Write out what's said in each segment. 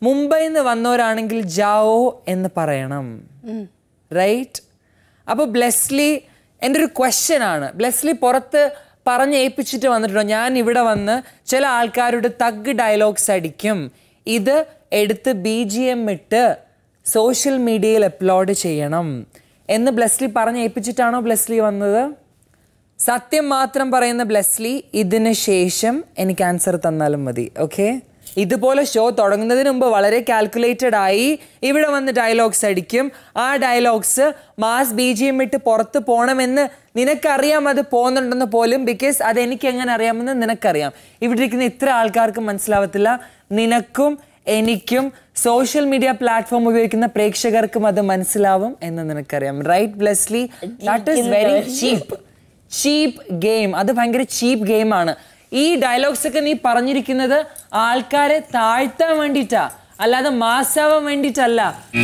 മുംബൈയിൽ നിന്ന് വന്നവരാണെങ്കിൽ ജാവോ എന്ന് പറയണം റൈറ്റ് അപ്പോൾ ബ്ലെസ്ലി എൻ്റെ ഒരു ക്വസ്റ്റ്യൻ ആണ് ബ്ലെസ്ലി പുറത്ത് പറഞ്ഞ് ഏൽപ്പിച്ചിട്ട് വന്നിട്ടുണ്ടോ ഞാൻ ഇവിടെ വന്ന് ചില ആൾക്കാരുടെ തഗ് ഡയലോഗ്സ് അടിക്കും ഇത് എടുത്ത് ബി ജി എം ഇട്ട് സോഷ്യൽ മീഡിയയിൽ അപ്ലോഡ് ചെയ്യണം എന്ന് ബ്ലെസ്ലി പറഞ്ഞ് ഏൽപ്പിച്ചിട്ടാണോ ബ്ലെസ്ലി വന്നത് സത്യം മാത്രം പറയുന്ന ബ്ലെസ്ലി ഇതിന് ശേഷം എനിക്ക് ആൻസർ തന്നാലും മതി ഓക്കെ ഇതുപോലെ ഷോ തുടങ്ങുന്നതിന് മുമ്പ് വളരെ കാൽക്കുലേറ്റഡ് ആയി ഇവിടെ വന്ന് ഡയലോഗ്സ് അടിക്കും ആ dialogues mass B G M ഇട്ട് പുറത്ത് പോകണമെന്ന് നിനക്കറിയാം അത് പോകുന്നുണ്ടെന്ന് പോലും ബിക്കോസ് അത് എനിക്ക് എങ്ങനെ അറിയാമെന്ന് നിനക്കറിയാം ഇവിടെ ഇരിക്കുന്ന ഇത്ര ആൾക്കാർക്ക് മനസ്സിലാവത്തില്ല നിനക്കും എനിക്കും സോഷ്യൽ മീഡിയ പ്ലാറ്റ്ഫോം ഉപയോഗിക്കുന്ന പ്രേക്ഷകർക്കും അത് മനസ്സിലാവും എന്ന് നിനക്കറിയാം right Blesslee that is very cheap cheap game അത് ഭയങ്കര ചീപ്പ് ഗെയിമാണ് ഈ ഡയലോഗ്സ് ഒക്കെ നീ പറഞ്ഞിരിക്കുന്നത് ആൾക്കാരെ താഴ്ത്താൻ വേണ്ടിയിട്ടാ അല്ലാതെ മാസാവാൻ വേണ്ടിയിട്ടല്ല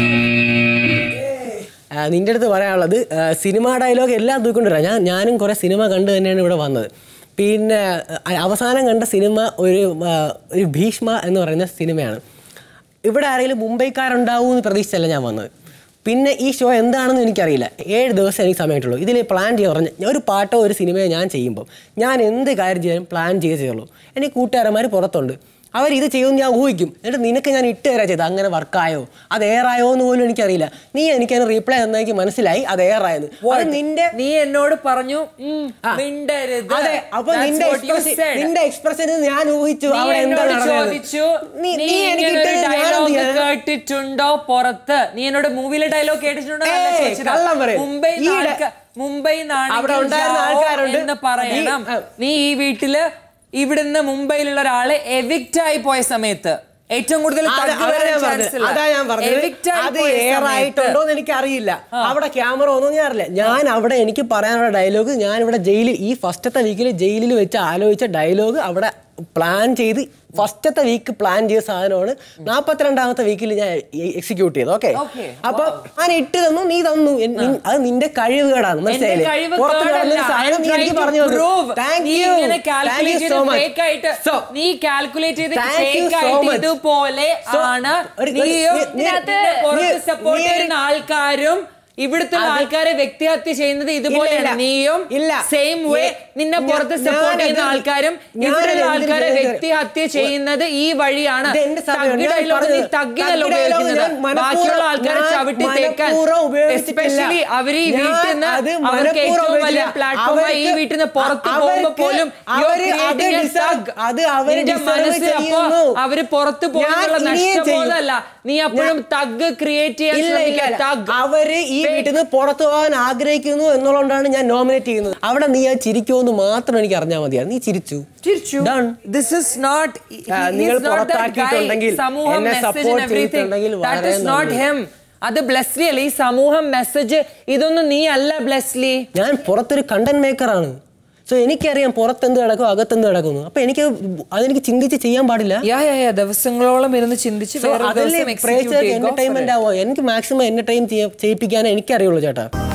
ആ, നിന്റെ അടുത്ത് പറയാനുള്ളത് ആ, സിനിമ ഡയലോഗ് എല്ലാം തൂക്കൊണ്ടിരാ ഞാൻ ഞാനും കുറേ സിനിമ കണ്ടു തന്നെയാണ് ഇവിടെ വന്നത് പിന്നെ ആ, അവസാനം കണ്ട സിനിമ ഒരു ആ, ഒരു ഭീഷ്മ എന്ന് പറയുന്ന സിനിമയാണ് ഇവിടെ ആരെങ്കിലും മുംബൈക്കാരുണ്ടാവും എന്ന് പ്രതീക്ഷിച്ചല്ല ഞാൻ വന്നത് പിന്നെ ഈ ഷോ എന്താണെന്ന് എനിക്കറിയില്ല ഏഴ് ദിവസം എനിക്ക് സമയമായിട്ടുള്ളൂ ഇതിൽ പ്ലാൻ ചെയ്യാൻ പറഞ്ഞ ഒരു പാട്ടോ ഒരു സിനിമയോ ഞാൻ ചെയ്യുമ്പോൾ ഞാൻ എന്ത് കാര്യം ചെയ്യാനും പ്ലാൻ ചെയ്തേ ചെയ്യുള്ളൂ എനിക്ക് കൂട്ടുകാരന്മാർ പുറത്തുണ്ട് അവർ ഇത് ചെയ്യുമെന്ന് ഞാൻ ഊഹിക്കും എന്നിട്ട് നിനക്ക് ഞാൻ ഇട്ട് തരാ ചെയ്ത് അങ്ങനെ വർക്കായോ അത് എയറായോ എന്ന് പോലും എനിക്കറിയില്ല നീ എനിക്ക് അതിന് റീപ്ലൈ തന്നെനിക്ക് മനസ്സിലായി അത് എയറായെന്ന് അത് നിന്റെ നീ എന്നോട് പറഞ്ഞു ഉം, ആ. മിണ്ടരുത് അതെ അപ്പൊ That's നിന്റെ what you expression- said. നിന്റെ എക്സ്പ്രഷൻ ഞാൻ ഊഹിച്ചു നീ അവിടെ എന്താ എന്നോട് നടന്നത് ചോദിച്ചു നീ നീ നീ എനിക്ക് ഇങ്ങനെ ഒരു ഇട്ടത് ഞാൻ എന്ത് ഡയലോഗ് ചെയ്യാനാ? കേട്ടിട്ടുണ്ടോ പുറത്ത് നീ എന്നോട് മൂവിയിലെ ഡയലോഗ് കേട്ടിട്ടുണ്ടോ എന്നല്ല ഏയ്, ചോദിച്ചത്. കള്ളം പറയരുത്. മുംബൈ ഈ ഡ- നാൾക്ക- മുംബൈ അവിടെ ഉണ്ടായിരുന്ന ആൾക്കാരുണ്ട്. എന്ന് പറയണം നീ- ആ. നീ ഈ വീട്ടില് ഇവിടുന്ന് മുംബൈയിലുള്ള ഒരാളെ എവിക്റ്റ് ആയി പോയ സമയത്ത് ഏറ്റവും കൂടുതൽ അത് തഗ്ഗ് അതാ വരാൻ ഞാൻ chance പറഞ്ഞത്. ഉള്ള. അതാ ഞാൻ പറഞ്ഞത് Evict ആയി അത് പോയ എയർ സമയത്ത് ആയിട്ടുണ്ടോ എന്ന് എനിക്ക് അറിയില്ല അവിടെ ക്യാമറ ഒന്നും ഞാൻ അറിയില്ല ഞാൻ അവിടെ എനിക്ക് പറയാനുള്ള ഡയലോഗ് ഞാൻ ഇവിടെ ജയിലിൽ ഈ ഫസ്റ്റത്തെ വീക്കിൽ ജയിലിൽ വെച്ച് ആലോചിച്ച ഡയലോഗ് അവിടെ പ്ലാൻ ചെയ്ത് ഫസ്റ്റത്തെ വീക്ക് പ്ലാൻ ചെയ്ത സാധനമാണ് നാപ്പത്തിരണ്ടാമത്തെ വീക്കിൽ ഞാൻ എക്സിക്യൂട്ട് ചെയ്തു ഓക്കെ Okay. അപ്പൊ ഞാൻ ഇട്ട് തന്നു നീ തന്നു എൻ- നിൻ- അത് നിന്റെ കഴിവുകേടാണ് എന്റെ മനസ്സിലായില്ലേ കഴിവ് പുറത്ത് കേടല്ല. കിടന്നൊരു സാധനം I'm നീ എനിക്ക് trying to പറഞ്ഞു തന്നു. prove. Thank നീ you. ഇങ്ങനെ Thank calculate you ചെയ്ത് so much. fake ആയിട്ട് So, നീ കാൽക്കുലേറ്റ് ചെയ്ത് Thank you fake so ആയിട്ട് much. ഇതുപോലെ So, ആണ് ഒരു- നീയും നീ- നീ- ഇതിനകത്ത് നീ- പുറത്ത് നീ- സപ്പോർട്ട് നീ ഒരു- ചെയ്യുന്ന ആൾക്കാരും ഇവിടുത്തെ അത് ആൾക്കാരെ വ്യക്തിഹത്യ ചെയ്യുന്നത് ഇതുപോലെയാണ് ഇല്ല. നീയും ഇല്ല. സെയിം വേ ഞാൻ- നിന്നെ പുറത്ത് ഞാൻ- സപ്പോർട്ട് ചെയ്യുന്ന ഞാനത് ആൾക്കാരും ഞാനത് ഇവിടെയുള്ള എന്തിന് ആൾക്കാരെ ചെയ്തത്? വ്യക്തിഹത്യ ചെയ്യുന്നത് ഈ വഴിയാണ് ഇത് എന്റെ സമയം. തഗ് ഞാൻ dialogue നീ പറഞ്ഞത്. തഗ്ഗിനല്ല തഗ് dialogue ഉപയോഗിക്കുന്നത് ഞാൻ മനഃപൂർവ്വം- ബാക്കിയുള്ള ആൾക്കാരെ ഞാൻ ചവിട്ടി തേക്കാൻ മനഃപൂർവ്വം ഉപയോഗിച്ചിട്ടില്ല. എസ്പെഷ്യലി അവർ ഈ ഞാൻ വീട്ടിൽ നിന്ന് അത് അവർക്ക് മനഃപൂർവ്വം ഏറ്റവും വലിയ ഉപയോഗിച്ചില്ല. പ്ലാറ്റ്ഫോമായി ഈ അവർക്ക് വീട്ടിൽ നിന്ന് പുറത്ത് അവർക്ക് പോകുമ്പോൾ പോലും you are അവര് അത് creating a deserve- thug. അത് അവര് നിന്റെ deserve മനസ്സിൽ അപ്പോ ചെയ്യുന്നു. അവര് പുറത്ത് പോകുന്നുള്ള ഞാൻ ഇനിയും നഷ്ടബോധമല്ല നീ ചെയ്യും. അപ്പോഴും തഗ് ക്രിയേറ്റ് ചെയ്യാൻ ഇല്ല ഇല്ല ശ്രമിക്കുക തഗ് അവര് ഈ വീട്ടിൽ നിന്ന് പുറത്തു പോകാൻ ആഗ്രഹിക്കുന്നു എന്നുള്ളതുകൊണ്ടാണ് ഞാൻ നോമിനേറ്റ് ചെയ്യുന്നത് അവിടെ നീ ആ ചിരിക്കുമെന്ന് മാത്രം എനിക്ക് അറിഞ്ഞാൽ മതിയാണ് നീ ചിരിച്ചു ചിരിച്ചു Done. ദിസ് ഇസ് നോട്ട് ആ, നിങ്ങൾ പുറത്താക്കിയിട്ടുണ്ടെങ്കിൽ, സമൂഹം എന്നെ മെസ്സേജ് support ചെയ്തിട്ടുണ്ടെങ്കിൽ ദാറ്റ് വളരെ ഇസ് നോട്ട് നന്ദി. ഹിം അത് ബ്ലെസ്ലി അല്ല ഈ സമൂഹം മെസ്സേജ് ഇതൊന്നും നീ അല്ല ബ്ലെസ്ലി ഞാൻ പുറത്തൊരു കണ്ടന്റ് മേക്കറാണ് സോ എനിക്കറിയാം പുറത്തെന്ത് കിടക്കും അകത്തെന്ത് കിടക്കുന്നു അപ്പൊ എനിക്ക് അതെനിക്ക് ചിന്തിച്ച് ചെയ്യാൻ പാടില്ല യാ യാ യാ ദിവസങ്ങളോളം ഇരുന്ന് ചിന്തിച്ച് So, വേറെ അതല്ലേ ദിവസം execute പ്രേക്ഷകർക്ക് ചെയ്യുക. Go for entertainment it. ആവോ എനിക്ക് മാക്സിമം എന്റർടൈൻ ചെയ്യിപ്പിക്കാനേ എനിക്കറിയുള്ളൂ ചേട്ടാ